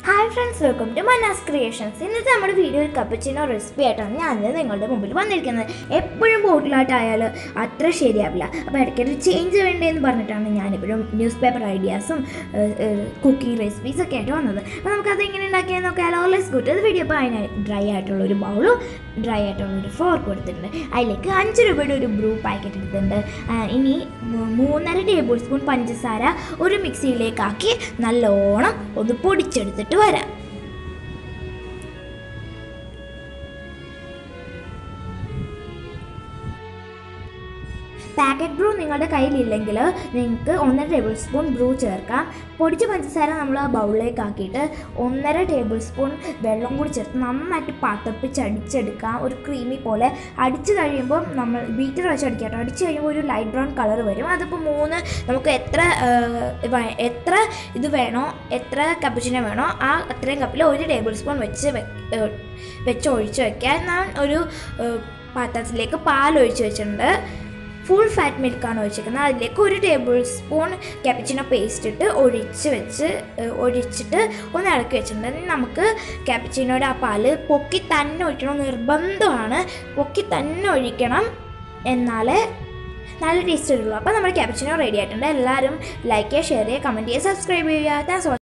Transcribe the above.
hi friends welcome to Manas creations ഇന്നത്തെ നമ്മുടെ video ഒരു കപ്പച്ചിനോ റെസിപ്പി ആയിട്ടാണ് ഞാൻ ഇന്ന് നിങ്ങളുടെ മുമ്പിൽ വന്നിരിക്കുന്നത് എപ്പോഴും ബോട്ടിലായിട്ടായാൽ അത്ര ശരിയാവില്ല അപ്പോൾ ഇടയ്ക്കൊരു ചേഞ്ച് വേണ്ടതെന്ന് പറഞ്ഞിട്ടാണ് ഞാനിപ്പോഴും ന്യൂസ് പേപ്പർ ഐഡിയാസും കുക്കിംഗ് റെസിപ്പീസൊക്കെ ആയിട്ട് വന്നത് അപ്പോൾ നമുക്കത് എങ്ങനെ ഉണ്ടാക്കിയെന്ന് നോക്കിയാലോ ലെസ് ഗുഡ് അത് വീഡിയോ അപ്പോൾ അതിന് ഡ്രൈ ആയിട്ടുള്ള ഒരു ബൗളും ഡ്രൈ ആയിട്ടുള്ള ഒരു ഫോർക്ക് കൊടുത്തിട്ടുണ്ട് അതിലേക്ക് അഞ്ച് രൂപയുടെ ഒരു ബ്രൂ പാക്കറ്റ് എടുത്തിട്ടുണ്ട് ആ, ഇനി മൂ- മൂന്നര ടേബിൾ സ്പൂൺ പഞ്ചസാര ഒരു മിക്സിയിലേക്കാക്കി നല്ലോണം ഒന്ന് പൊടിച്ചെടുത്തിട്ട് വരാം പാക്കറ്റ് ബ്രൂ നിങ്ങളുടെ കയ്യിലില്ലെങ്കിൽ നിങ്ങൾക്ക് ഒന്നര ടേബിൾ സ്പൂൺ ബ്രൂ ചേർക്കാം പൊടിച്ച പഞ്ചസാര നമ്മൾ ആ ബൗളിലേക്ക് ആക്കിയിട്ട് ഒന്നര ടേബിൾ സ്പൂൺ വെള്ളം കൂടി ചേർത്ത് നന്നായിട്ട് പതപ്പിച്ച് അടിച്ചെടുക്കാം ഒരു ക്രീമി പോലെ അടിച്ച് കഴിയുമ്പോൾ നമ്മൾ ബീറ്റർ വെച്ച് അടിക്കാം കേട്ടോ അടിച്ച് കഴിയുമ്പോൾ ഒരു ലൈറ്റ് ബ്രൗൺ കളർ വരും അതിപ്പോൾ മൂന്ന് നമുക്ക് എത്ര ആ, വ- എത്ര ഇത് വേണോ എത്ര കപ്പച്ചിനോ വേണോ ആ അത്രയും കപ്പിൽ ഒരു ടേബിൾ സ്പൂൺ വെച്ച് വെ- ഏ, വെച്ച് ഒഴിച്ച് വെക്കാൻ ഞാൻ ഒരു ഏ, പാത്രത്തിലേക്ക് പാൽ ഒഴിച്ച് വെച്ചിട്ടുണ്ട് ഫുൾ ഫാറ്റ് മിൽക്കാണ് ഒഴിച്ചിരിക്കുന്നത് അതിലേക്ക് ഒരു ടേബിൾ സ്പൂൺ ക്യാപ്പച്ചിനോ പേസ്റ്റ് ഇട്ട് ഒഴിച്ച് വെച്ച് ഏഹ്, ഒഴിച്ചിട്ട് ഒന്ന് ഇളക്കി വെച്ചിട്ടുണ്ട് ഇനി നമുക്ക് ക്യാപ്പച്ചിനോയുടെ ആ പാല് പൊക്കി തന്നെ ഒഴിക്കണം നിർബന്ധമാണ് പൊക്കി തന്നെ ഒഴിക്കണം എന്നാലേ നല്ല ടേസ്റ്റ് വരുള്ളൂ അപ്പോൾ നമ്മുടെ ക്യാപ്പച്ചിനോ റെഡി ആയിട്ടുണ്ട് എല്ലാവരും ലൈക്ക് ചെയ്യുക ഷെയർ ചെയ്യുക കമൻറ്റ് ചെയ്യുക സബ്സ്ക്രൈബ് ചെയ്യുക താങ്ക്സ്